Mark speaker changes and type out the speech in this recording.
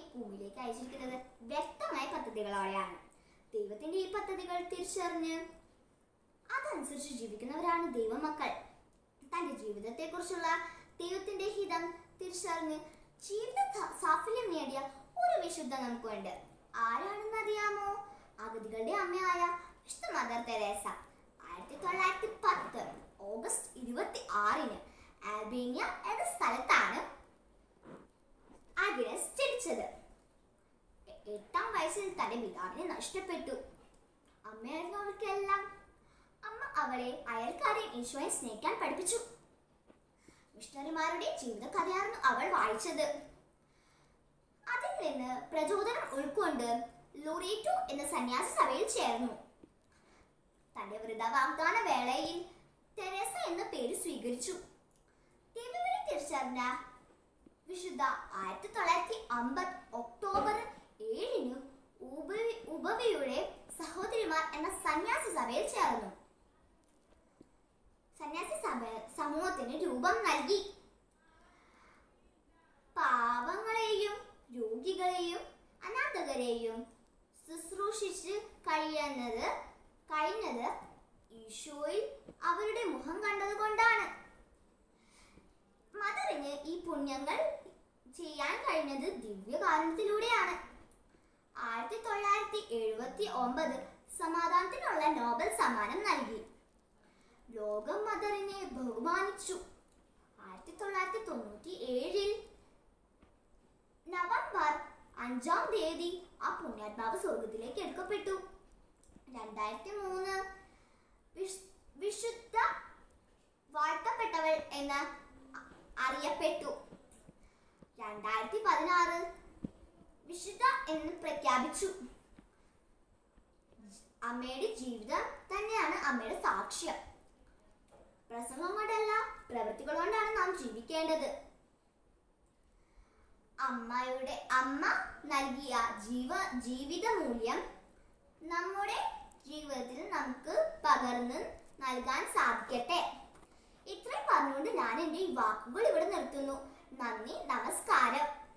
Speaker 1: ഭൂമിയിലേക്ക് അയച്ചിരിക്കുന്നത് വ്യക്തമായ പദ്ധതികളോടെയാണ് ദൈവത്തിന്റെ ഈ പദ്ധതികൾ തിരിച്ചറിഞ്ഞ് അതനുസരിച്ച് ജീവിക്കുന്നവരാണ് ദൈവമക്കൾ തന്റെ ജീവിതത്തെക്കുറിച്ചുള്ള ദൈവത്തിന്റെ ഹിതം തിരിച്ചറിഞ്ഞ് ജീവിത സ- സാഫല്യം നേടിയ ഒരു വിശുദ്ധ നമുക്കുണ്ട് ആരാണെന്ന് അറിയാമോ അഗതികളുടെ അമ്മയായ വിശുദ്ധ മദർ തെരേസ ആയിരത്തി തൊള്ളായിരത്തി പത്ത് ഓഗസ്റ്റ് ഇരുപത്തി ആറിന് ആൽബേനിയ എന്ന സ്ഥലത്താണ് അഗിനസ് ജനിച്ചത് എ- എട്ടാം വയസ്സിൽ തന്റെ പിതാവിനെ നഷ്ടപ്പെട്ടു അമ്മയായിരുന്നു അവർക്കെല്ലാം അമ്മ അവളെ അയൽക്കാരെ ഈശോയെ സ്നേഹിക്കാൻ പഠിപ്പിച്ചു മിഷണറിമാരുടെ ജീവിത കഥയായിരുന്നു അവൾ വായിച്ചത് അതിൽ നിന്ന് പ്രചോദനം ഉൾക്കൊണ്ട് ലൊറേറ്റോ എന്ന സന്യാസി സഭയിൽ ചേർന്നു തന്റെ വൃത വാഗ്ദാന വേളയിൽ തെരേസ എന്ന പേര് സ്വീകരിച്ചു ദൈവവിളി തിരിച്ചറിഞ്ഞ വിശുദ്ധ ആയിരത്തി തൊള്ളായിരത്തി അമ്പത് ഒക്ടോബർ ഏഴിന് ഉപവി ഉപവിയുടെ സഹോദരിമാർ എന്ന സന്യാസി സഭയിൽ ചേർന്നു സന്യാസി സഭ സമൂഹത്തിന് രൂപം നൽകി പാവങ്ങളെയും രോഗികളെയും അനാഥകരെയും ശുശ്രൂഷിച്ച് കഴിയുന്നത് കഴിഞ്ഞത് ഈശോയിൽ അവരുടെ മുഖം കണ്ടതുകൊണ്ടാണ് മദറിന് ഈ പുണ്യങ്ങൾ ചെയ്യാൻ കഴിഞ്ഞത് ദിവ്യകാരണത്തിലൂടെയാണ് ആയിരത്തി തൊള്ളായിരത്തി എഴുപത്തി ഒമ്പത് സമാധാനത്തിനുള്ള നോബൽ സമ്മാനം നൽകി ലോകം മദറിനെ ബഹുമാനിച്ചു ആയിരത്തി തൊള്ളായിരത്തി തൊണ്ണൂറ്റി ഏഴിൽ നവംബർ അഞ്ചാം തീയതി ആ പുണ്യാത്മാവ് സ്വർഗത്തിലേക്ക് എടുക്കപ്പെട്ടു രണ്ടായിരത്തി മൂന്ന് വിശ്- വിശുദ്ധ വാഴ്ത്തപ്പെട്ടവൾ എന്ന് അ- അറിയപ്പെട്ടു രണ്ടായിരത്തി പതിനാറ് വിശുദ്ധ എന്ന് പ്രഖ്യാപിച്ചു അമ്മയുടെ ജീവിതം തന്നെയാണ് അമ്മയുടെ സാക്ഷ്യം പ്രസംഗം കൊണ്ടല്ല പ്രവൃത്തികൾ കൊണ്ടാണ് നാം ജീവിക്കേണ്ടത് അമ്മയുടെ അമ്മ നൽകിയ ജീവ ജീവിത മൂല്യം നമ്മുടെ ജീവിതത്തിൽ നമുക്ക് പകർന്ന് നൽകാൻ സാധിക്കട്ടെ ഇത്രയും പറഞ്ഞുകൊണ്ട് ഞാൻ എൻ്റെ ഈ വാക്കുകൾ ഇവിടെ നിർത്തുന്നു നന്ദി നമസ്കാരം